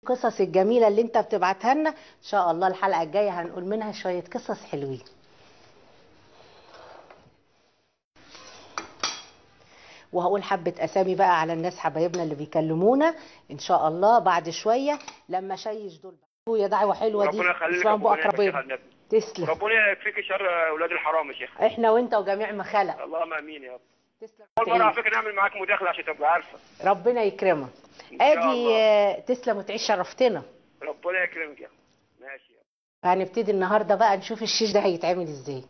القصص الجميله اللي انت بتبعتها لنا ان شاء الله الحلقه الجايه هنقول منها شويه قصص حلوين وهقول حبه اسامي بقى على الناس حبايبنا اللي بيكلمونا ان شاء الله بعد شويه لما شيش دول بقى. يا دعوه حلوه دي ربنا يخليك اسمعوا بقى ربنا يمسك ربنا النبي. تسلم ربنا يكفيك شر اولاد الحرام يا شيخ احنا وانت وجميع ما خلق اللهم امين يا رب تسلم اول مره على فكره نعمل معاك مداخله عشان تبقى عارفه ربنا يكرمك إن شاء ادي الله. آه، تسلم وتعيش شرفتنا ربنا يكرمك يا أخي. ماشي يا رب. هنبتدي النهارده بقى نشوف الشيش ده هيتعمل ازاي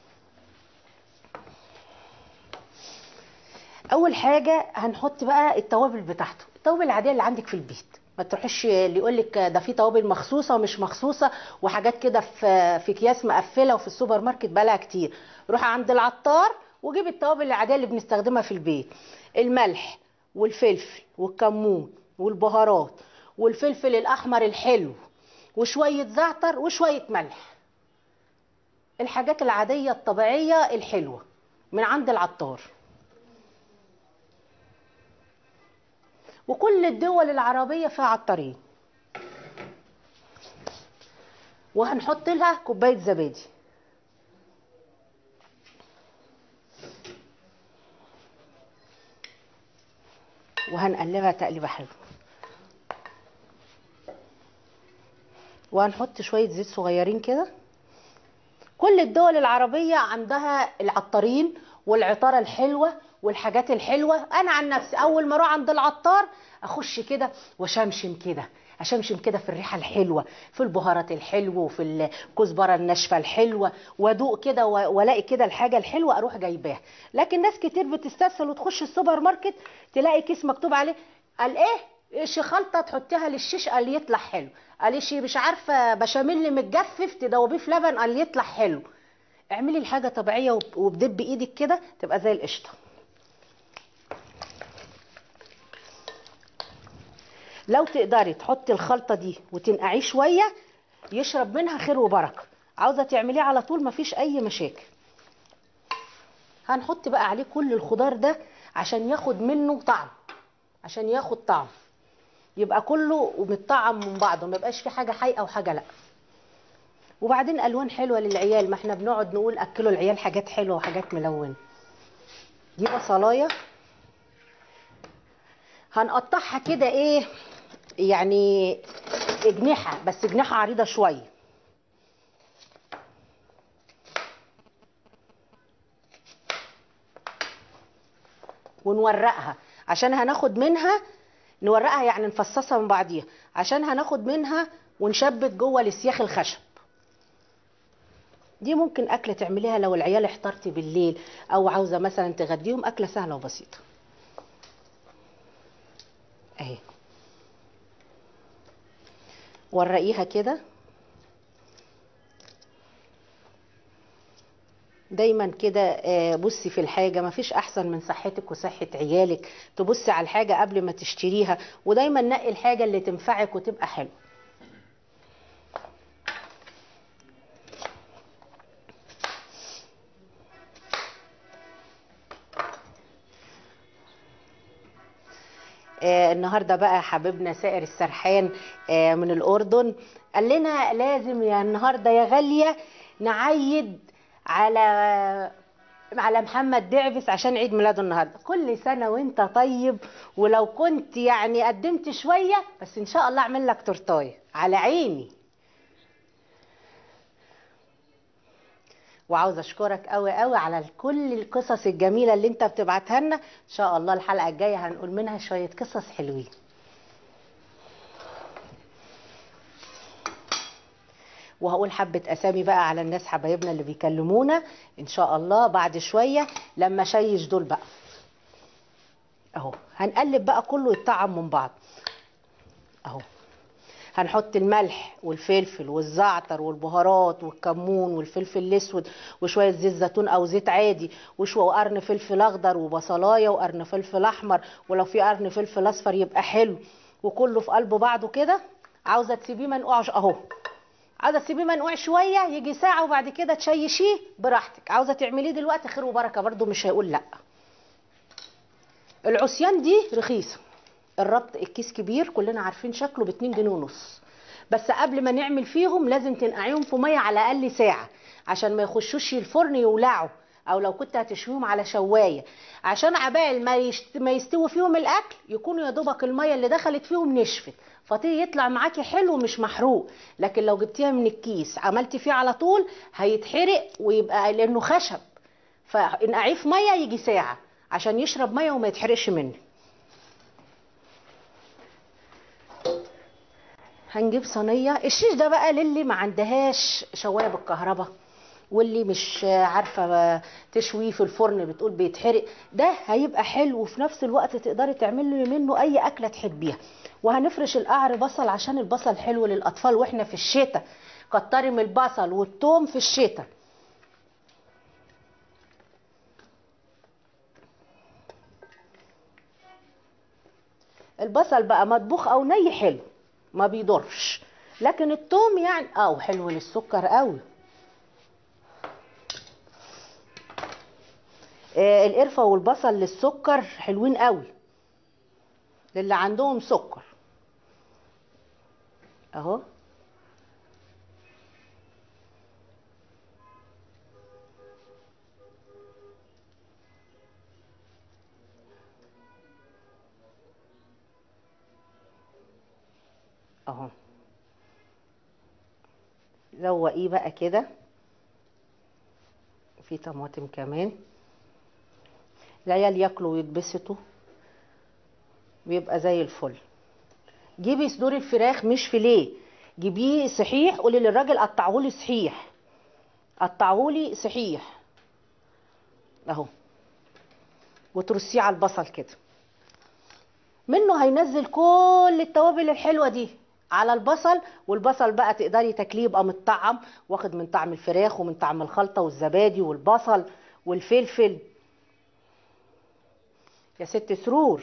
اول حاجه هنحط بقى التوابل بتاعته التوابل العاديه اللي عندك في البيت ما تروحيش اللي يقول لك ده في توابل مخصوصه ومش مخصوصه وحاجات كده في في اكياس مقفله وفي السوبر ماركت بقالها كتير روحي عند العطار وجيب التوابل العاديه اللي بنستخدمها في البيت الملح والفلفل والكمون والبهارات والفلفل الاحمر الحلو وشويه زعتر وشويه ملح الحاجات العاديه الطبيعيه الحلوه من عند العطار وكل الدول العربية فيها عطارين وهنحط لها كوباية زبادي وهنقلبها تقليبة حلوة وهنحط شوية زيت صغيرين كده كل الدول العربية عندها العطارين والعطارة الحلوة والحاجات الحلوة أنا عن نفسي أول ما أروح عند العطار أخش كده وشمشم كده أشمشم كده في الريحة الحلوة في البهارات الحلوة وفي الكزبرة الناشفة الحلوة وأدوق كده و- وألاقي كده الحاجة الحلوة أروح جايباها لكن ناس كتير بتستسهل وتخش السوبر ماركت تلاقي كيس مكتوب عليه قال إيه ايش خلطه تحطيها للشيش قال يطلع حلو قال ايش مش عارفه بشاميل متجفف تدوبيه في لبن قال يطلع حلو اعملي الحاجه طبيعيه وب- وبدب ايدك كده تبقى زي القشطه لو تقدري تحطي الخلطه دي وتنقعيه شويه يشرب منها خير وبركه عاوزه تعمليه على طول مفيش اي مشاكل هنحط بقى عليه كل الخضار ده عشان ياخد منه طعم عشان ياخد طعم يبقى كله متطعم من بعضه ما يبقاش في حاجه حقيقه وحاجه لا وبعدين الوان حلوه للعيال ما احنا بنقعد نقول اكلوا العيال حاجات حلوه وحاجات ملونه دي بصلايه هنقطعها كده ايه يعني اجنحه بس اجنحه عريضه شويه ونورقها عشان هناخد منها نورقها يعني نفصصها من بعضيها عشان هناخد منها ونشبك جوه السياخ الخشب دي ممكن أكلة تعمليها لو العيال احترتي بالليل أو عاوزة مثلا تغديهم أكلة سهلة وبسيطة أهي ورقيها كده دايما كده آه، بصي في الحاجة مفيش أحسن من صحتك وصحة عيالك تبصي على الحاجة قبل ما تشتريها ودايما نقي الحاجة اللي تنفعك وتبقى حلوة آه، النهارده بقى حبيبنا سائر السرحان آه، من الاردن قال لنا لازم يا النهارده يا غاليه نعيد على على محمد دعبس عشان عيد ميلاده النهارده كل سنه وانت طيب ولو كنت يعني قدمت شويه بس ان شاء الله اعمل لك تورتايه على عيني وعاوزه اشكرك قوي قوي على كل القصص الجميله اللي انت بتبعتها لنا ان شاء الله الحلقه الجايه هنقول منها شويه قصص حلوين وهقول حبه اسامي بقى على الناس حبايبنا اللي بيكلمونا ان شاء الله بعد شويه لما شيش دول بقى اهو هنقلب بقى كله يتطعم من بعض اهو هنحط الملح والفلفل والزعتر والبهارات والكمون والفلفل الاسود وشويه زيت زيتون او زيت عادي وشويه وقرن فلفل اخضر وبصلايه وقرن فلفل احمر ولو في قرن فلفل اصفر يبقى حلو وكله في قلب بعضه كده عاوزه تسيبيه منقوع اهو عاوزه تسيبيه منقوع شويه يجي ساعه وبعد كده تشيشيه براحتك عاوزه تعمليه دلوقتي خير وبركه برده مش هيقول لا العصيان دي رخيصه الربط الكيس كبير كلنا عارفين شكله ب 2 جنيه ونص بس قبل ما نعمل فيهم لازم تنقعيهم في ميه على الاقل ساعه عشان ما يخشوش الفرن يولعوا او لو كنت هتشويهم على شوايه عشان عبال ما يشت... ما يستوي فيهم الاكل يكونوا يا دوبك الميه اللي دخلت فيهم نشفت فطيه يطلع معاكي حلو مش محروق لكن لو جبتيها من الكيس عملتي فيه على طول هيتحرق ويبقى لانه خشب فانقعيه في ميه يجي ساعه عشان يشرب ميه وما يتحرقش منه هنجيب صينيه الشيش ده بقى للي ما عندهاش شوايه بالكهرباء واللي مش عارفه تشويه في الفرن بتقول بيتحرق ده هيبقى حلو وفي نفس الوقت تقدري تعملي منه اي اكله تحبيها وهنفرش القعر بصل عشان البصل حلو للاطفال واحنا في الشتاء كتري من البصل والثوم في الشتاء البصل بقى مطبوخ او ني حلو ما بيضرش لكن الثوم يعني اه حلو للسكر قوي آه القرفه والبصل للسكر حلوين قوي للي عندهم سكر اهو اهو زوقيه بقى كده في طماطم كمان العيال ياكلوا ويتبسطوا ويبقى زي الفل جيبي صدور الفراخ مش فيليه جيبيه صحيح قولي للراجل قطعهولي صحيح قطعهولي صحيح اهو وترصيه على البصل كده منه هينزل كل التوابل الحلوه دي على البصل والبصل بقى تقدري تاكليه يبقى متطعم واخد من طعم الفراخ ومن طعم الخلطه والزبادي والبصل والفلفل يا ست سرور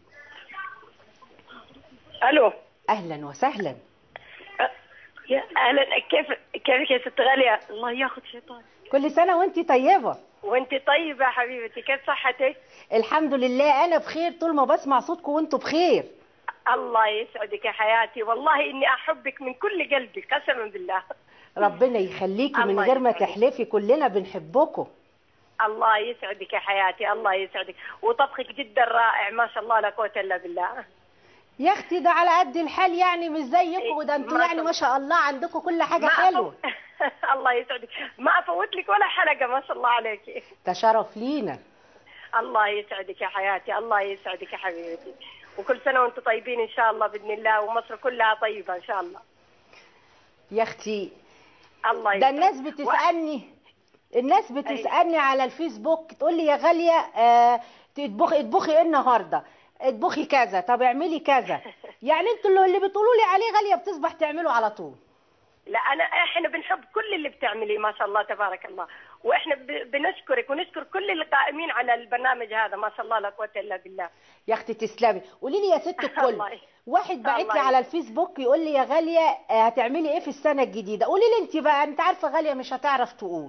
الو اهلا وسهلا يا اهلا كيف كيفك يا ست غاليه الله ياخذ شيطان كل سنه وانت طيبه وانت طيبه حبيبتي كيف صحتك الحمد لله انا بخير طول ما بسمع صوتكم وانتوا بخير الله يسعدك يا حياتي والله اني احبك من كل قلبي قسما بالله ربنا يخليكي من الله غير ما يسعدك. تحلفي كلنا بنحبكم الله يسعدك يا حياتي الله يسعدك وطبخك جدا رائع ما شاء الله لا قوه الا بالله يا اختي ده على قد الحال يعني مش زيكم وده انتوا ما يعني شاء ما شاء الله عندكم كل حاجه ما حلوه أفوت- الله يسعدك ما افوت لك ولا حلقه ما شاء الله عليك ده شرف لينا الله يسعدك يا حياتي الله يسعدك يا حبيبتي وكل سنه وانتم طيبين ان شاء الله باذن الله ومصر كلها طيبه ان شاء الله يا اختي الله ده يسعدك. الناس و- بتسالني الناس بتسالني على الفيسبوك تقول لي يا غاليه آه تطبخي اطبخي ايه النهارده اطبخي كذا طب اعملي كذا يعني انتوا اللي- اللي بتقولوا لي عليه غاليه بتصبح تعمله على طول لا انا احنا بنحب كل اللي بتعمليه ما شاء الله تبارك الله واحنا ب- بنشكرك ونشكر كل القائمين على البرنامج هذا ما شاء الله لا قوه الا بالله يا اختي تسلمي قولي لي يا ست الكل الله ي- واحد بعت لي الله على يسلمك. الفيسبوك يقول لي يا غاليه آه، هتعملي ايه في السنه الجديده قولي لي انت بقى انت عارفه غاليه مش هتعرف تقول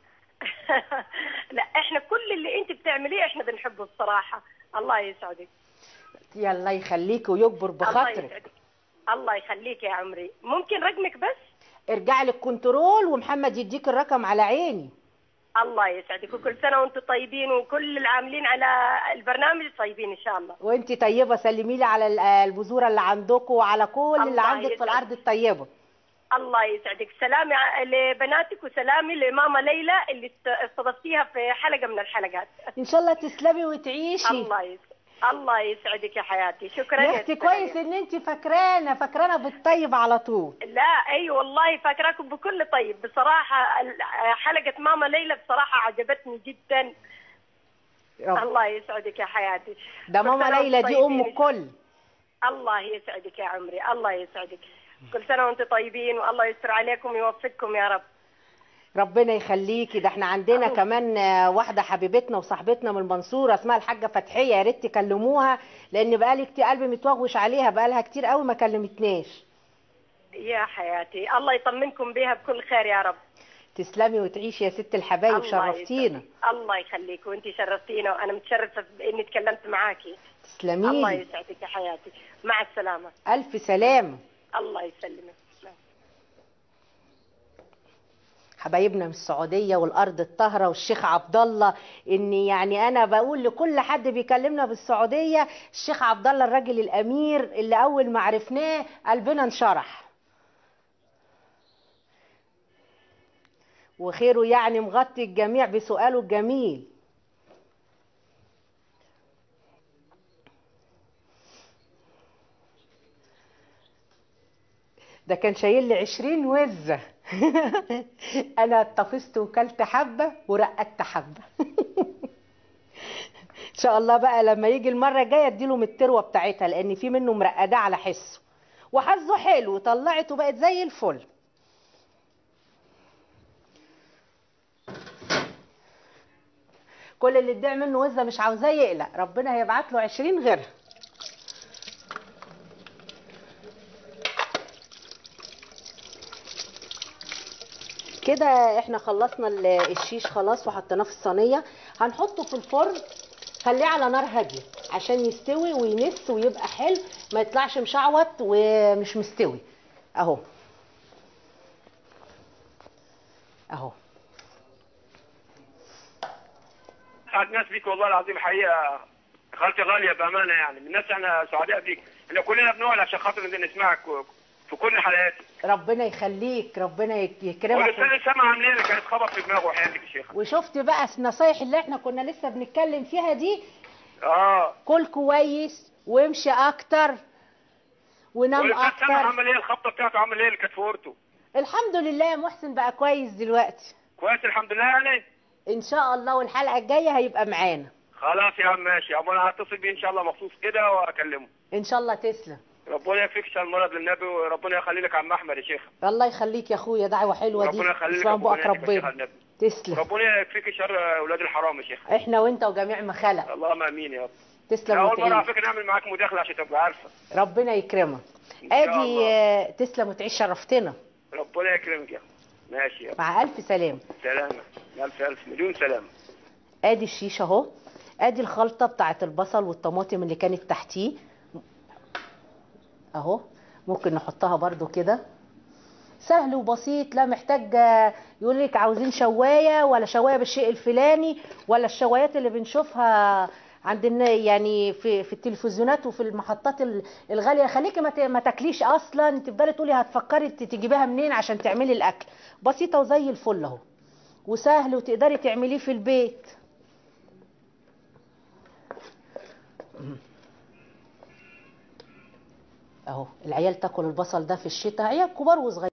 لا احنا كل اللي انت بتعمليه احنا بنحبه بصراحه الله يسعدك يلا يخليكي ويكبر الله بخاطرك يسعدك الله يخليك يا عمري ممكن رقمك بس ارجعي للكنترول ومحمد يديك الرقم على عيني الله يسعدك وكل سنه وانتم طيبين وكل العاملين على البرنامج طيبين ان شاء الله وانت طيبه سلمي لي على ال- البذوره اللي عندكم وعلى كل اللي الله عندك في يسعدك. الارض الطيبه الله يسعدك سلامي ع- لبناتك وسلامي لماما ليلى اللي است- استضفتيها في حلقه من الحلقات ان شاء الله تسلمي وتعيشي الله يسعدك الله يسعدك يا حياتي شكرا يا اختي ست كويس غالية. ان انت فاكرانا فاكرانا بالطيب على طول لا اي والله فاكراكم بكل طيب بصراحه ال- حلقه ماما ليلى بصراحه عجبتني جدا رب. الله يسعدك يا حياتي ده كل ماما سنة ليلى وانتم دي طيبين. ام الكل الله يسعدك يا عمري الله يسعدك كل سنه وانتم طيبين والله يستر عليكم ويوفقكم يا رب ربنا يخليكي ده احنا عندنا كمان آه، واحده حبيبتنا وصاحبتنا من المنصوره اسمها الحاجه فتحيه يا ريت تكلموها لان بقالي كتير قلبي متوغوش عليها بقالها كتير قوي ما كلمتناش يا حياتي الله يطمنكم بها بكل خير يا رب تسلمي وتعيشي يا ست الحبايب الله شرفتينا يسعدك. الله يخليك وانت شرفتينا وانا متشرفه باني تكلمت معاكي تسلمي الله لي يسعدك يا حياتي مع السلامه الف سلامه الله يسلمك حبايبنا من السعوديه والارض الطاهره والشيخ عبد الله ان يعني انا بقول لكل حد بيكلمنا بالسعوديه الشيخ عبد الله الراجل الامير اللي اول ما عرفناه قلبنا انشرح وخيره يعني مغطي الجميع بسؤاله الجميل ده كان شايل لي عشرين وزة أنا اتطفست وكلت حبة ورقدت حبة إن شاء الله بقى لما يجي المرة الجاية اديله من التروة بتاعتها لأن في منه مرقدة على حسه وحظه حلو طلعت وبقت زي الفل كل اللي ادعي منه وزة مش عاوزاه يقلق ربنا هيبعت له عشرين غيرها كده احنا خلصنا ال- الشيش خلاص وحطيناه في الصينيه هنحطه في الفرن خليه على نار هاديه عشان يستوي ويمس ويبقى حلو ما يطلعش مشعوط ومش مستوي اهو اهو اسعد ناس بيك والله العظيم حقيقه خالتي غاليه بامانه يعني من الناس احنا سعداء بيك احنا كلنا بنقعد عشان خاطر نسمعك في كل حلقاتك ربنا يخليك ربنا يك- يكرمك والاستاذ اسامه عامل ايه كانت خبط في دماغه حياتك يا شيخ وشفت بقى النصايح اللي احنا كنا لسه بنتكلم فيها دي اه كل كويس وامشي اكتر ونام والاستاذ سامح اكتر عمل ايه الخبطه بتاعته عمل ايه اللي كانت في اورته الحمد لله يا محسن بقى كويس دلوقتي كويس الحمد لله يعني ان شاء الله والحلقه الجايه هيبقى معانا خلاص يا عم ماشي يا عم انا هتصل بيه ان شاء الله مخصوص كده واكلمه ان شاء الله تسلم ربنا يكفيك شر المرض للنبي وربنا يخلي لك عم احمد يا شيخ الله يخليك يا اخويا دعوه حلوه دي ربنا يخلي لك اسمع ربنا بقك يهديك يا شيخ ربنا النبي. تسلم ربنا يكفيك شر اولاد الحرام يا شيخ احنا وانت وجميع ما خلق اللهم امين يا رب تسلم اول مره على وتعيش فكره نعمل معاك مداخله عشان تبقى عارفه ربنا يكرمك إن شاء ادي الله. آه، تسلم وتعيش شرفتنا ربنا يكرمك يا ماشي يا مع الف سلامه سلامه الف الف مليون سلامه ادي الشيشه اهو ادي الخلطه بتاعت البصل والطماطم اللي كانت تحتيه اهو ممكن نحطها برضو كده سهل وبسيط لا محتاج يقول لك عاوزين شوايه ولا شوايه بالشيء الفلاني ولا الشوايات اللي بنشوفها عند النا- يعني في في التلفزيونات وفي المحطات ال- الغاليه خليكي ما ت- ما تاكليش اصلا تفضلي تقولي هتفكري ت- تجيبيها منين عشان تعملي الاكل بسيطه وزي الفل اهو وسهل وتقدري تعمليه في البيت اهو العيال تاكل البصل ده في الشتاء عيال كبار وصغيرين